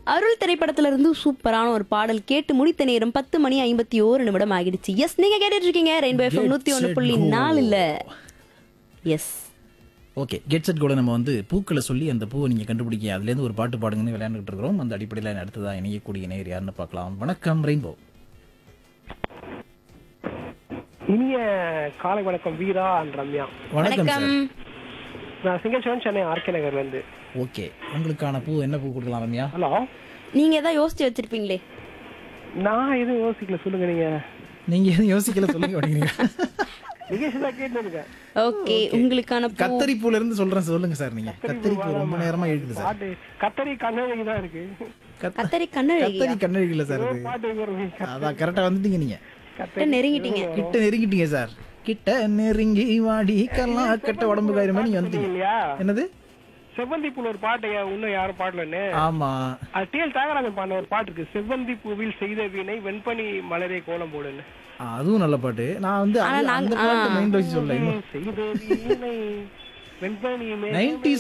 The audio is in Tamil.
அருள் திரைப்படத்துல இருந்து சூப்பரான ஒரு பாடல் கேட்டு முடித்த நேரம் பத்து மணி ஐம்பத்தி ஓரு நிமிடம் ஆகிடுச்சு எஸ் நீங்க கேட்டுட்டு இருக்கீங்க ரெயின்போ எஃப்எம் நூத்தி ஒண்ணு புள்ளி நாலுல எஸ் ஓகே கெட் செட் கூட நம்ம வந்து பூக்களை சொல்லி அந்த பூவை நீங்க கண்டுபிடிக்க அதுலேருந்து ஒரு பாட்டு பாடுங்கன்னு விளையாண்டுட்டு இருக்கிறோம் அந்த அடிப்படையில் அடுத்ததா இணையக்கூடிய நேர் யாருன்னு பார்க்கலாம் வணக்கம் ரெயின்போ இனிய காலை வணக்கம் வீரா அண்ட் ரம்யா வணக்கம் வணக்கம் சார் நான் சிங்கச்சோன் சென்னை ஆர்கே நகர்ல இருந்து ஓகே உங்களுக்கான பூ என்ன பூ கொடுக்கலாம் ரம்யா ஹலோ நீங்க ஏதாவது யோசிச்சு வச்சிருப்பீங்களே நான் எதுவும் யோசிக்கல சொல்லுங்க நீங்க நீங்க எதுவும் யோசிக்கல சொல்லுங்க அப்படிங்க நிகழ்ச்சி தான் கேட்டு இருக்கேன் ஓகே உங்களுக்கான பூ கத்தரி பூல இருந்து சொல்றேன் சொல்லுங்க சார் நீங்க கத்தரி பூ ரொம்ப நேரமா இருக்குது சார் பாட்டு கத்தரி கண்ணழகி தான் இருக்கு கத்த- கத்தரி கண்ணழகி கத்தரி கண்ணழகி இல்ல சார் இது பாட்டு ஒரு அதான் கரெக்டா வந்துட்டீங்க நீங்க கிட்ட நெருங்கிட்டீங்க கிட்ட நெருங்கிட்டீங்க சார் கிட்ட நெருங்கி வாடி கல்லா கட்ட உடம்பு காயமா நீங்க வந்துட்டீங்க இல்லையா என்னது செவ்வந்தி பூல ஒரு பாட்டு யா- இன்னும் யாரும் பாடலன்னு ஆமா அது டிஎல் தியாகராஜன் பாடின ஒரு பாட்டு இருக்கு செவ்வந்தி பூவில் செய்த வீணை வெண்பனி மலரே கோலம் போடுன்னு ஆ, அதுவும் நல்ல பாட்டு நான் வந்து அந்த- அந்த பாட்டு மைண்ட் வச்சு சொல்ல இன்னும் செய்த வீணை வெண்பனி மேகமே 90s